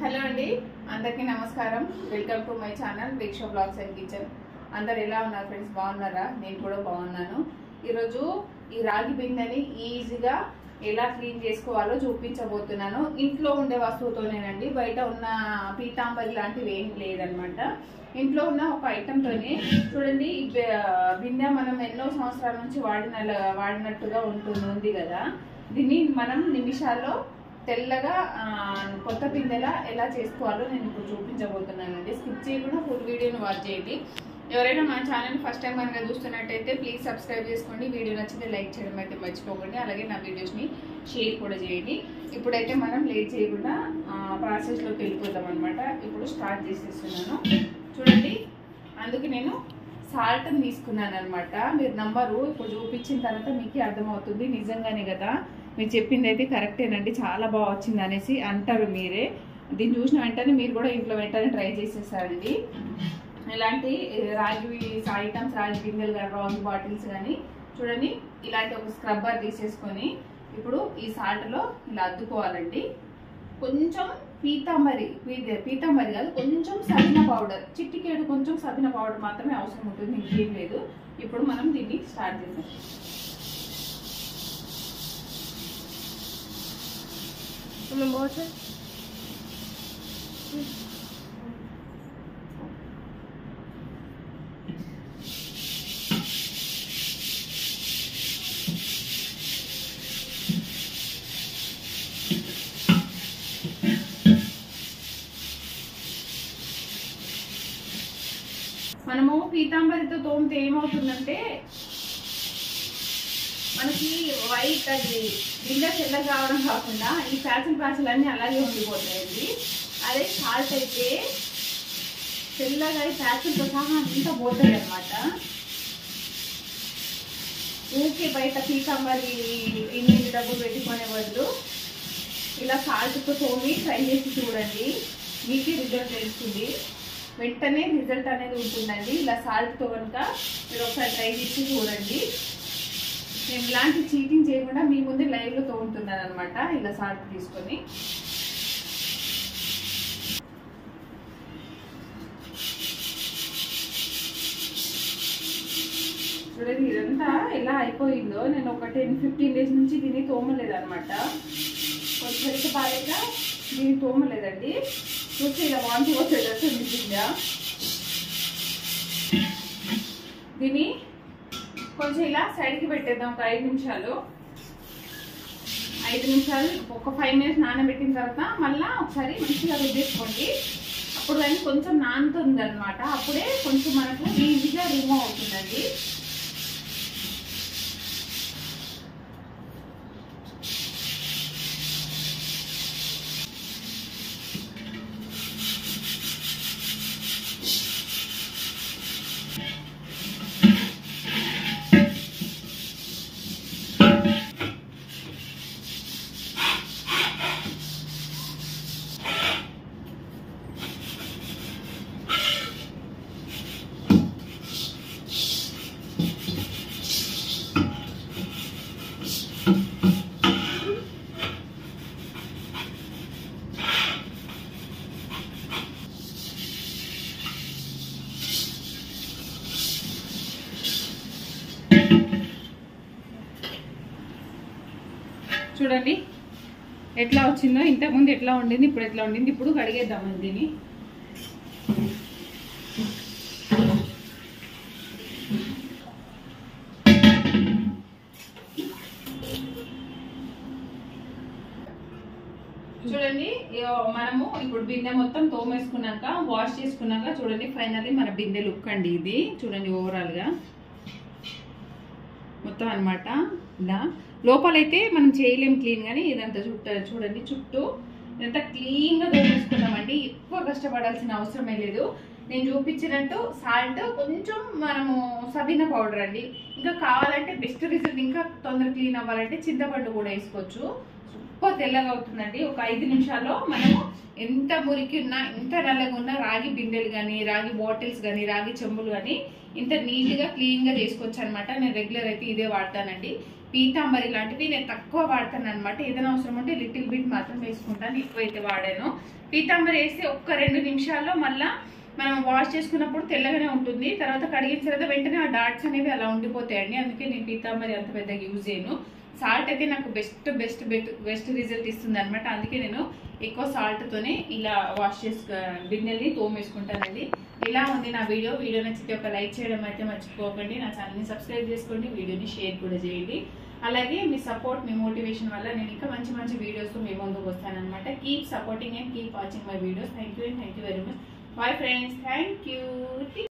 hello అండి అందరికీ నమస్కారం welcome to my channel Deeksha blogs and kitchen అందరు ఎలా ఉన్నారు ఫ్రెండ్స్ బాగున్నారా నేను కూడా బాగున్నాను ఈరోజు ఈ రాగి బిందెని ఈజీగా ఎలా క్లీన్ చేసుకోవాలో చూపించబోతున్నాను ఇంట్లో ఉండే వస్తువుతోనేనండి బయట ఉన్న పీతాంబరి లాంటివి ఏం లేదనమాట ఇంట్లో ఉన్న ఒక ఐటెంతోనే చూడండి ఈ బె- బిందె మనం ఎన్నో సంవత్సరాల నుంచి వాడిన వాడినట్టుగా ఉంటుంది ఉంది కదా దీన్ని మనం నిమిషాల్లో తెల్లగా ఆ, కొత్త బిందెలా ఎలా చేసుకోవాలో నేను ఇప్పుడు చూపించబోతున్నానండి స్కిప్ చేయకుండా ఫుల్ వీడియోని వాచ్ చేయండి ఎవరైనా మన ఛానల్ ఫస్ట్ టైం కనుక చూస్తున్నట్టయితే ప్లీజ్ సబ్స్క్రైబ్ చేసుకోండి వీడియో నచ్చితే లైక్ చేయడం అయితే మర్చిపోకండి అలాగే నా వీడియోస్ని షేర్ కూడా చేయండి ఇప్పుడైతే మనం లేట్ చేయకుండా ప్రాసెస్లోకి వెళ్ళిపోతాం అనమాట ఇప్పుడు స్టార్ట్ చేసేస్తున్నాను చూడండి అందుకే నేను సాల్ట్ తీసుకున్నాను అనమాట మీరు నంబరు ఇప్పుడు చూపించిన తర్వాత మీకు అర్థమవుతుంది నిజంగానే కదా మీరు చెప్పింది అయితే కరెక్టేనండి చాలా బాగా వచ్చింది అనేసి అంటారు మీరే దీన్ని చూసిన వెంటనే మీరు కూడా ఇంట్లో వెంటనే ట్రై చేసేసారండి ఇలాంటి ఏ, రాగి ఐటమ్స్ రాగి గిన్నెలు కానీ రాగి బాటిల్స్ కానీ చూడండి ఇలాంటి ఒక స్క్రబ్బర్ తీసేసుకొని ఇప్పుడు ఈ సాల్ట్లో ఇలా అద్దుకోవాలండి కొంచెం పీతాంబరి పీ- పీతాంబరి కాదు కొంచెం సబిన పౌడర్ చిట్టికేడు కొంచెం సబిన పౌడర్ మాత్రమే అవసరం ఉంటుంది ఇంకేం లేదు ఇప్పుడు మనం దీన్ని స్టార్ట్ చేద్దాం तुम्हें बहुत है మనము పీతాంబరితో తోమితే ఏమవుతుందంటే మనకి వైట్ అది గిన్నె తెల్ల కావడం కాకుండా ఈ ప్యాచులు ప్యాచులు అన్నీ అలాగే ఉండిపోతాయండి అదే సాల్ట్ అయితే తెల్లగా ఈ ప్యాచులతో సహా అంతా పోతాయి అనమాట ఊకే బయట పీతాంబరి ఇన్ని డబ్బులు పెట్టుకునే బదులు ఇలా సాల్ట్తో తోమి ట్రై చేసి చూడండి మీకే రిజల్ట్ తెలుస్తుంది వెంటనే రిజల్ట్ అనేది ఉంటుందండి ఇలా సాల్ట్తో కనుక మీరు ఒకసారి ట్రై చేసి చూడండి నేను ఇలాంటి చీటింగ్ చేయకుండా మీ ముందే లైవ్లో తోముతున్నాను అనమాట ఇలా సాల్ట్ తీసుకొని చూడండి ఇదంతా ఎలా అయిపోయిందో నేను ఒక టెన్ ఫిఫ్టీన్ డేస్ నుంచి దీన్ని తోమలేదు అనమాట కొంచెం హెల్త్ బాగాలేక దీన్ని తోమలేదండి చూస్తే ఇలా వాంతి వచ్చేటట్టు నిజంగా దీన్ని కొంచెం ఇలా సైడ్కి పెట్టేద్దాం ఒక ఐదు నిమిషాలు ఐదు నిమిషాలు ఒక ఫైవ్ మినిట్స్ నానబెట్టిన తర్వాత మళ్ళీ ఒకసారి మంచిగా రుద్దేసుకోండి అప్పుడు కానీ కొంచెం నానుతుంది అనమాట అప్పుడే కొంచెం మనకు ఈజీగా రిమూవ్ అవుతుందండి చూడండి ఎట్లా వచ్చిందో ఇంతకుముందు ఎట్లా ఉండింది ఇప్పుడు ఎట్లా ఉండింది ఇప్పుడు కడిగేద్దామండి దీన్ని చూడండి ఇగో మనము ఇప్పుడు బిందె మొత్తం తోమేసుకున్నాక వాష్ చేసుకున్నాక చూడండి ఫైనల్లీ మన బిందె లుక్ అండి ఇది చూడండి ఓవరాల్ గా మొత్తం అన్నమాట ఇలా లోపలైతే మనం చేయలేం క్లీన్ కానీ ఇదంతా చుట్టూ చూడండి చుట్టూ ఇదంతా క్లీన్ గా తోమేసుకున్నామండి ఎక్కువ కష్టపడాల్సిన అవసరమే లేదు నేను చూపించినట్టు సాల్ట్ కొంచెం మనము సబీనా పౌడర్ అండి ఇంకా కావాలంటే బెస్ట్ రిజల్ట్ ఇంకా తొందర క్లీన్ అవ్వాలంటే చింతపండు కూడా వేసుకోవచ్చు సూపర్ తెల్లగా అవుతుందండి ఒక ఐదు నిమిషాల్లో మనము ఎంత మురికి ఉన్నా ఎంత నల్లగా ఉన్నా రాగి బిందెలు కానీ రాగి బాటిల్స్ కానీ రాగి చెంబులు కానీ ఇంత నీట్గా క్లీన్గా చేసుకోవచ్చు అనమాట నేను రెగ్యులర్ అయితే ఇదే వాడతానండి పీతాంబరి లాంటివి నేను తక్కువ వాడతాను అనమాట ఏదైనా అవసరం ఉంటే లిటిల్ బిట్ మాత్రం వేసుకుంటాను ఎక్కువైతే వాడాను పీతాంబరి వేస్తే ఒక్క రెండు నిమిషాల్లో మళ్ళా మనం వాష్ చేసుకున్నప్పుడు తెల్లగానే ఉంటుంది తర్వాత కడిగిన తర్వాత వెంటనే ఆ డాట్స్ అనేవి అలా ఉండిపోతాయండి అందుకే నేను పీతాంబరి అంత పెద్దగా యూజ్ చేయను సాల్ట్ అయితే నాకు బెస్ట్ బెస్ట్ బెస్ట్ రిజల్ట్ ఇస్తుంది అనమాట అందుకే నేను ఎక్కువ సాల్ట్తోనే ఇలా వాష్ చేసుకు బిన్నెల్ని తోమేసుకుంటానండి ఇలా ఉంది నా వీడియో వీడియో నచ్చితే ఒక లైక్ చేయడం అయితే మర్చిపోకండి నా ఛానల్ని సబ్స్క్రైబ్ చేసుకోండి వీడియోని షేర్ కూడా చేయండి అలాగే మీ సపోర్ట్ మీ మోటివేషన్ వల్ల నేను ఇంకా మంచి మంచి వీడియోస్ మీ ముందుకు వస్తానన్నమాట keep supporting and keep watching my videos thank you and thank you very much bye friends thank you